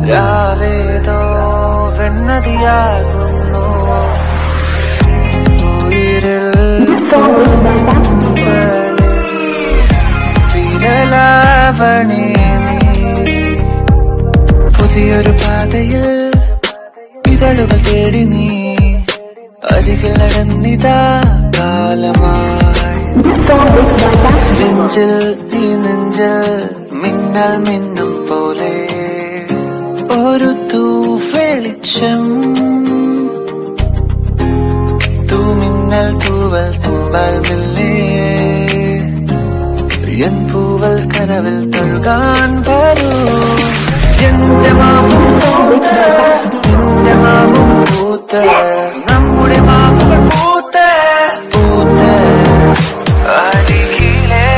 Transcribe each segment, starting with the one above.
രാവേതോ വെണ്ണതിയാകുന്നു ഉയിരിൽ വിരലാവണി നീ പുതിയൊരു പാതയിൽ ഇതളുകൾ തേടി നീ അരികിൽ നടന്നിതാ കാലമായി നെഞ്ചിൽ തീ നെഞ്ചിൽ മിന്നൽ മിന്നും പോലെ ഒരു തൂവെളിച്ചം തൂമിന്നൽ തൂവൽ തുമ്പൽ മില്ലേ എൻ പൂവൽ കനവിൽ തഴുകാൻ വരൂ എന്റെ മാവും പൂത്ത് നിന്റെ മാവും പൂത്ത് നമ്മുടെ മാവുകൾ പൂത്ത് പൂത്ത് അരികിലെ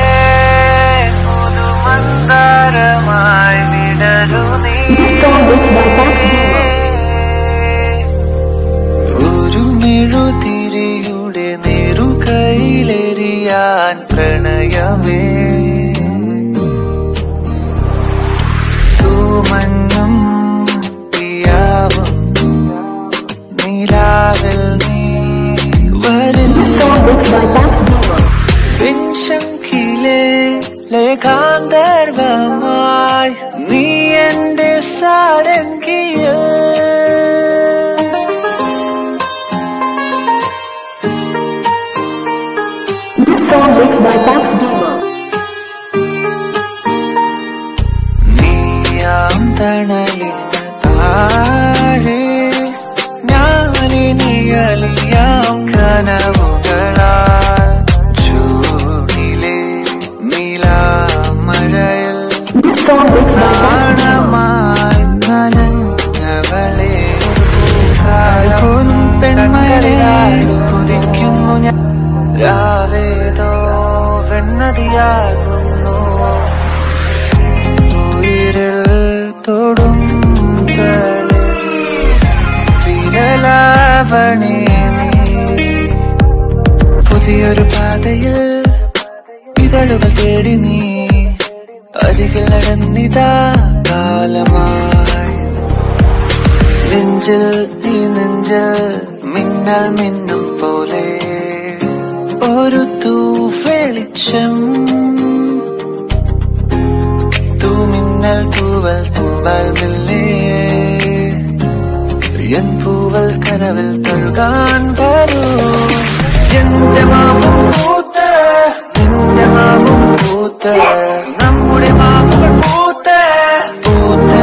പുതുമന്ദാരമായി വിടരു നീ ഒരു മെഴുതിരിയുടെ നെറുകയിലെറിയാൻ പ്രണയമേ തൂമഞ്ഞും പിയാവും നീലാവിൽ നീ വരില്ല പിൻശങ്കിലെ ലേഖാന്തർവമായി നീ എന്റെ സാരംഗിയ നീയാം തണലിന് താഴെ ഞാനിനി അലിയാം കനവുകളാൽ ചൂടിലെ നീലാമഴയിൽ നാണമായി നനഞ്ഞവളെ പോലും പെൺമഴയായി കുതിക്കുന്നു ഞാൻ രാവേതോ വെണ്ണതിയാകുന്നു ഉയിരിൽ തൊടും വിരലാവണി നീ പുതിയൊരു പാതയിൽ ഇതളുകൾ തേടി നീ അരികിൽ നടന്നിതാ കാലമായി നെഞ്ചിൽ തീ നെഞ്ചിൽ മിന്നൽ മിന്നും പോലെ ഒരു തൂവെളിച്ചം തൂമിന്നൽ തൂവൽ തുമ്പൽ മില്ലേ എൻ പൂവൽ കനവിൽ തഴുകാൻ വരൂ എന്റെ മാവും പൂത്ത് നിന്റെ മാവും പൂത്ത് നമ്മുടെ മാവുകൾ പൂത്ത് പൂത്ത്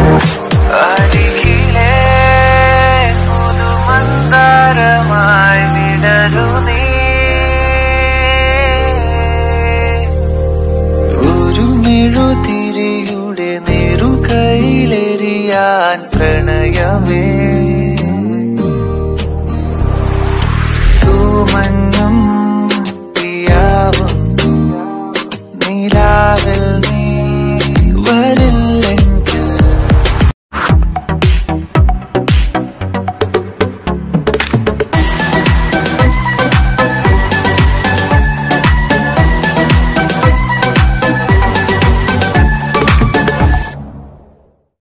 അരികിലെ പുതുമന്ദാരമായി വിടരു നീ ഒരു മെഴുതിരിയുടെ നെറുകയിലെറിയാൻ പ്രണയമേ